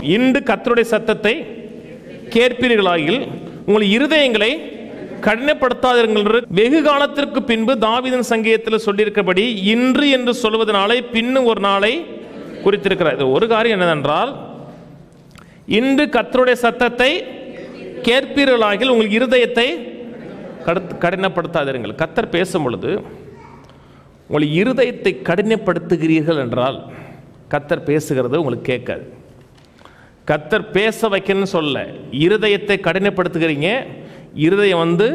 இன்று கர்த்தருடைய சத்தத்தை கேட்பீர்களாயில் உங்கள் இருதயங்களை கடினப்படுத்தாதிருங்கள் என்று வெகு காலத்திற்கு பின்பு தாவீதின் சங்கீதத்தில் சொல்லியிருக்கிறபடி இன்று என்று சொல்வதனாலே பின்னும் ஒரு நாளை குறித்திருக்கிறார் இது ஒரு காரியம் என்னதென்றால் இன்று கர்த்தருடைய சத்தத்தை கேட்பீர்களாகில் உங்கள் இருதயத்தை கடுத்து கடினப்படுத்தாதிருங்கள் கத்தர் பேசும் பொழுது உங்கள் இருதயத்தை கடினப்படுத்துகிறீர்கள் என்றால் கத்தர் பேசுகிறது உங்களுக்கு கேட்காது கத்தர் பேச வைக்கணும்னு சொல்ல இருதயத்தை கடினப்படுத்துகிறீங்க இருதயம் வந்து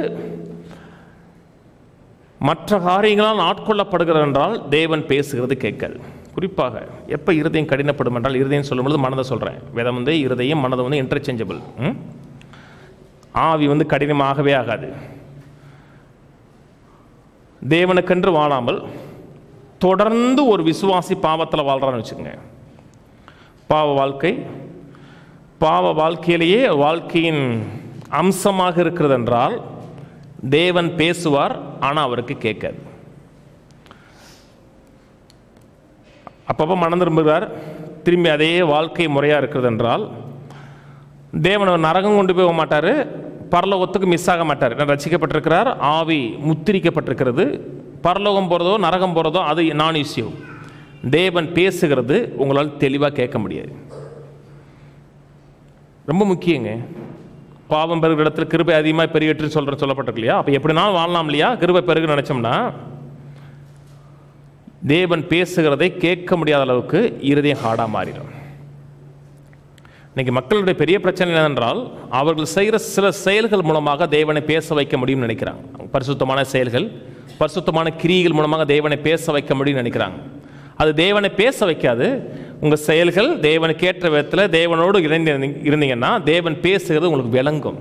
மற்ற காரியங்களால் ஆட்கொள்ளப்படுகிறது என்றால் தேவன் பேசுகிறது கேட்காது குறிப்பாக எப்போ இருதயம் கடினப்படும் என்றால் இருதயம் சொல்லும்பொழுது மனதை சொல்கிறேன் வேதம் வந்து இருதயம் மனது வந்து இன்டர்சேஞ்சபிள் ஆவி வந்து கடினமாகவே ஆகாது தேவனுக்கென்று வாழாமல் தொடர்ந்து ஒரு விசுவாசி பாவத்தில் வாழ்கிறான்னு வச்சுக்கோங்க பாவ வாழ்க்கை பாவ வாழ்க்கையிலேயே வாழ்க்கையின் அம்சமாக இருக்கிறது என்றால் தேவன் பேசுவார் ஆனால் அவருக்கு கேட்காது அப்பப்போ மனம் திரும்புகிறார் திரும்பி அதே வாழ்க்கை முறையாக இருக்கிறது என்றால் தேவன் அவர் நரகம் கொண்டு போக மாட்டார் பரலோகத்துக்கு மிஸ் ஆக மாட்டார் நான் ரசிக்கப்பட்டிருக்கிறார் ஆவி முத்திரிக்கப்பட்டிருக்கிறது பரலோகம் போகிறதோ நரகம் போகிறதோ அது நான் இஷ்யூ தேவன் பேசுகிறது உங்களால் தெளிவாக கேட்க முடியாது ரொம்ப முக்கியங்க பாவம் பெருகிற இடத்துல கிருபை அதிகமாக பெருகிட்டுன்னு சொல்கிற சொல்லப்பட்டிருக்கு இல்லையா அப்போ எப்படினாலும் வாழலாம் இல்லையா கிருபை பெருகு நினச்சோம்னா தேவன் பேசுகிறதை கேட்க முடியாத அளவுக்கு இருதயம் ஹார்டாக மாறிடும் இன்னைக்கு மக்களுடைய பெரிய பிரச்சனை என்னவென்றால் அவர்கள் செய்கிற சில செயல்கள் மூலமாக தேவனை பேச வைக்க முடியும்னு நினைக்கிறாங்க பரிசுத்தமான செயல்கள் பரிசுத்தமான கிரியைகள் மூலமாக தேவனை பேச வைக்க முடியும்னு நினைக்கிறாங்க அது தேவனை பேச வைக்காது உங்கள் செயல்கள் தேவனுக்கு ஏற்ற விதத்தில் தேவனோடு இணைந்து இருந்தீங்கன்னா தேவன் பேசுகிறது உங்களுக்கு விளங்கும்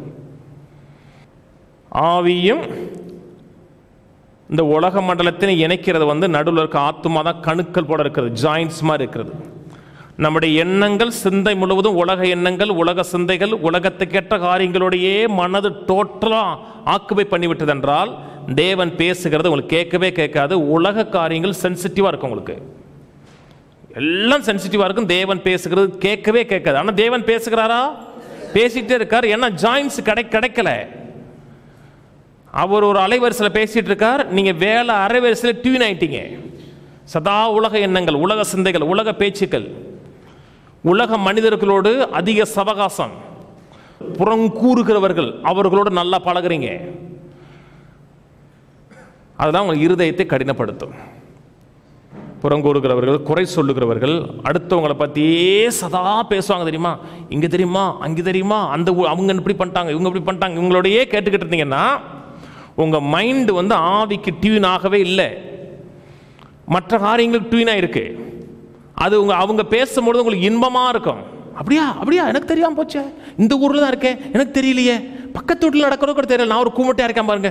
ஆவியும் இந்த உலக மண்டலத்தினை இணைக்கிறது வந்து நடுவில் இருக்க ஆத்துமா தான் கணுக்கள் போட இருக்கிறது ஜாயின்ட்ஸ் மாதிரி இருக்கிறது நம்முடைய எண்ணங்கள் சிந்தை முழுவதும் உலக எண்ணங்கள் உலக சிந்தைகள் உலகத்துக்கேற்ற காரியங்களோடையே மனது டோட்டலாக ஆக்குபை பண்ணிவிட்டது என்றால் தேவன் பேசுகிறது உங்களுக்கு கேட்கவே கேட்காது உலக காரியங்கள் சென்சிட்டிவாக இருக்கும் உங்களுக்கு எல்லாம் சென்சிட்டிவாக இருக்கும் தேவன் பேசுகிறது கேட்கவே கேட்காது ஆனால் தேவன் பேசுகிறாரா பேசிட்டே இருக்கார் ஏன்னா ஜாயின்ஸ் கிடை கிடைக்கல அவர் ஒரு அலைவரிசையில் பேசிட்டு இருக்கார் நீங்கள் வேலை அரைவரிசையில் டியூன் ஆயிட்டீங்க சதா உலக எண்ணங்கள் உலக சிந்தைகள் உலக பேச்சுக்கள் உலக மனிதர்களோடு அதிக சவகாசம் புறங்கூறுகிறவர்கள் அவர்களோடு நல்லா பழகுறீங்க அதுதான் உங்கள் இருதயத்தை கடினப்படுத்தும் புறங்கூறுகிறவர்கள் குறை சொல்லுகிறவர்கள் அடுத்தவங்களை பற்றியே சதா பேசுவாங்க தெரியுமா இங்கே தெரியுமா அங்கே தெரியுமா அந்த ஊ- அவங்க இப்படி பண்ணிட்டாங்க இவங்க இப்படி பண்ணிட்டாங்க இவங்களோடையே கேட்டுக்கிட்டு இருந்தீங்கன்னா உங்கள் மைண்டு வந்து ஆவிக்கு டியூன் ஆகவே இல்லை மற்ற காரியங்களுக்கு டியூனாக இருக்கு அது உங்க அவங்க பேசும்பொழுது உங்களுக்கு இன்பமாக இருக்கும் அப்படியா அப்படியா எனக்கு தெரியாம போச்சே இந்த ஊரில் தான் இருக்கேன் எனக்கு தெரியலையே பக்கத்து வீட்டில் நடக்கிறது கூட தெரியல நான் ஒரு கூமட்டையாக இருக்கேன் பாருங்க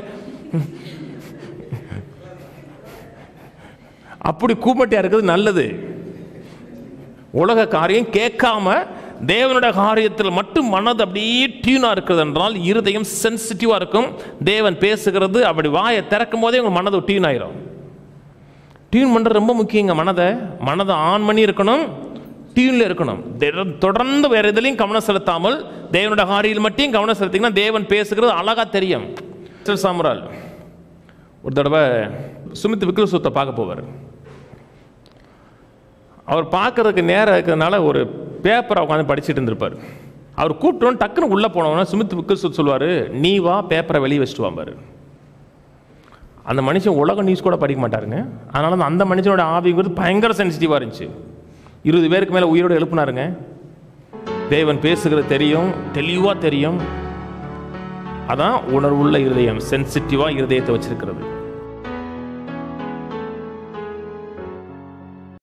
அப்படி கூமட்டையாக இருக்கிறது நல்லது உலக காரியம் கேட்காம தேவனுடைய காரியத்தில் மட்டும் மனது அப்படியே டியூனாக இருக்கிறது என்றால் இருதயம் சென்சிட்டிவாக இருக்கும் தேவன் பேசுகிறது அப்படி வாயை திறக்கும் போதே உங்கள் மனது டியூன் ஆயிரும் டியூன் பண்ணுறது ரொம்ப முக்கியங்க மனதை மனதை ஆன் பண்ணி இருக்கணும் டியூனில் இருக்கணும் தெ- தொடர்ந்து வேறு எதுலையும் கவனம் செலுத்தாமல் தேவனுடைய காரியில் மட்டும் கவனம் செலுத்திங்கன்னா தேவன் பேசுகிறது அழகாக தெரியும் மிஸ்டர் சாம்ரால் ஒரு தடவை சுமித் விக்ரசூத்தை பார்க்க போவார் அவர் பார்க்கறதுக்கு நேரம் இருக்கிறதுனால ஒரு பேப்பரை உட்காந்து படிச்சுட்டு இருந்திருப்பார் அவர் கூப்பிட்டோன்னு டக்குன்னு உள்ளே போனவொன்னே சுமித் விக்ரசூத் சொல்லுவார் நீ வா பேப்பரை வெளியே வச்சுட்டு வாம்பாரு அந்த மனுஷன் உலக நியூஸ் கூட படிக்க மாட்டாருங்க அதனால தான் அந்த மனுஷனோட ஆவிங்கிறது பயங்கர சென்சிட்டிவாக இருந்துச்சு இருபது பேருக்கு மேலே உயிரோடு எழுப்புனாருங்க தேவன் பேசுகிறது தெரியும் தெளிவாக தெரியும் அதான் உணர்வுள்ள இருதயம் சென்சிட்டிவாக இருதயத்தை வச்சிருக்கிறது